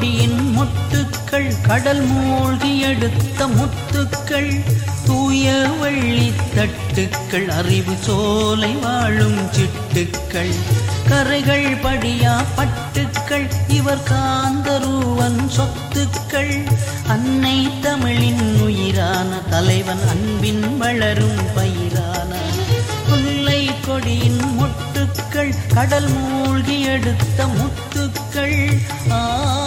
கொடியின் மொட்டுக்கள் கடல் மூழ்கி எடுத்த முத்துக்கள் தூய வெள்ளி தட்டுக்கள் அறிவு சோலை வாழும் சிட்டுக்கள் கரைகள் படியா பட்டுக்கள் இவர் காந்தருவன் சொத்துக்கள் அன்னை தமிழின் உயிரான தலைவன் அன்பின் வளரும் பயிரான முல்லை கொடியின் மொட்டுக்கள் கடல் மூழ்கி எடுத்த முத்துக்கள் ஆ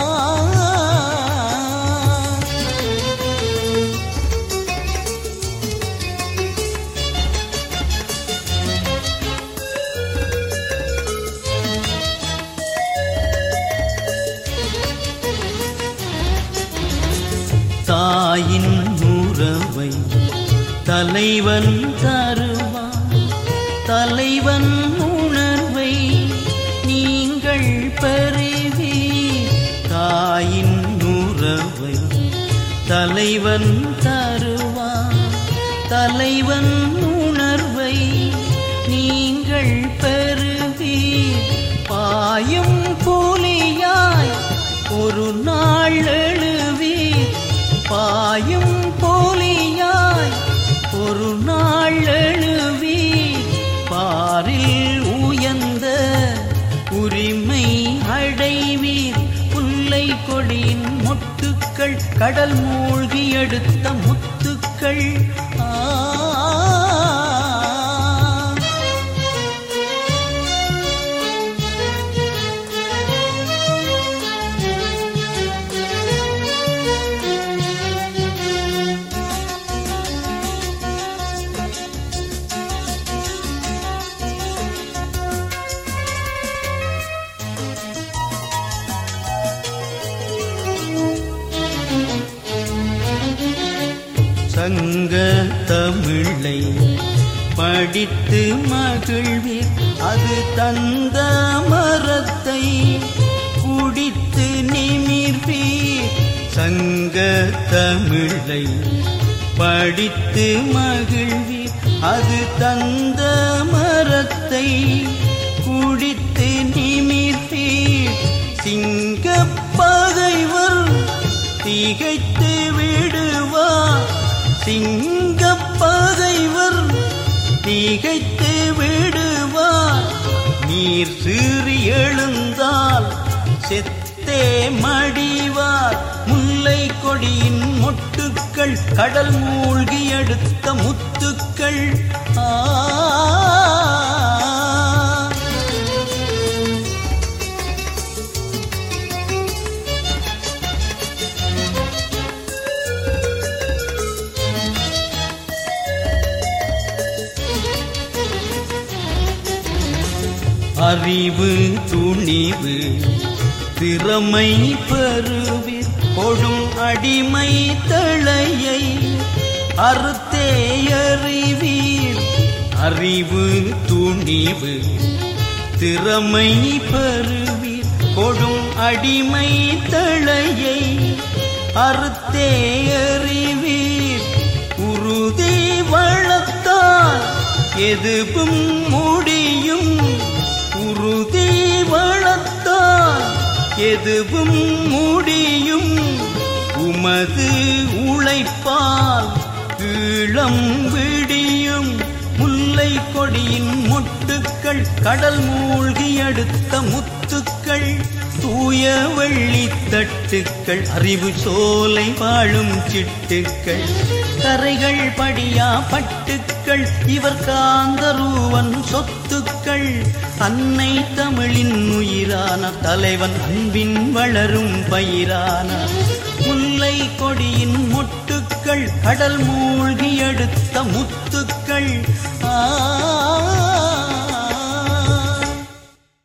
தாயின் உறவை தலைவன் தருவான் தலைவன் உணர்வை நீங்கள் பெறுவீர் தாயின் உறவை தலைவன் தருவான் தலைவன் உணர்வை நீங்கள் பெறுவீர் பாயும் புலியாய் ஒரு நாள் எழுவீர் பாயும் போலியாய் ஒரு நாள் எழுவீர் பாரில் உயர்ந்த உரிமை அடைவீர் புல்லை கொடியின் மொட்டுக்கள் கடல் மூழ்கி எடுத்த முத்துக்கள் ஆ சங்க தமிழை படித்து மகிழ்வீர் அது தந்த மரத்தை குடித்து நிமிர்வீர் சங்க தமிழை படித்து மகிழ்வீர் அது தந்த மரத்தை குடித்து நிமிர்வீர் சிங்க பகைவர் திகைத்து விடுவார் சிங்க பகைவர் திகைத்து விடுவார் நீர் சீறி எழுந்தால் செத்தே மடிவார் முல்லை கொடியின் மொட்டுக்கள் கடல் மூழ்கி எடுத்த முத்துக்கள் ஆ அறிவு துணிவு திறமை பெறுவீர் கொடும் அடிமை தளையை அறுத்தே அறிவீர் அறிவு துணிவு திறமை பெறுவீர் கொடும் அடிமை தளையை அறுத்தே அறிவீர் உறுதி வளர்த்தால் எதுவும் முடியும் உறுதி வளர்த்தால் எதுவும் முடியும் உமது உழைப்பால் ஈழம் விடியும் முல்லை கொடியின் மொட்டுக்கள் கடல் மூழ்கி எடுத்த முத்துக்கள் தூய வெள்ளி தட்டுக்கள் அறிவு சோலை வாழும் சிட்டுக்கள் கரைகள் படியா பட்டுக்கள் இவர் காந்தருவன் சொத்துக்கள் அன்னை தமிழின் உயிரான தலைவன் அன்பின் வளரும் பயிரான முல்லை கொடியின் மொட்டுக்கள் கடல் மூழ்கி எடுத்த முத்துக்கள் ஆ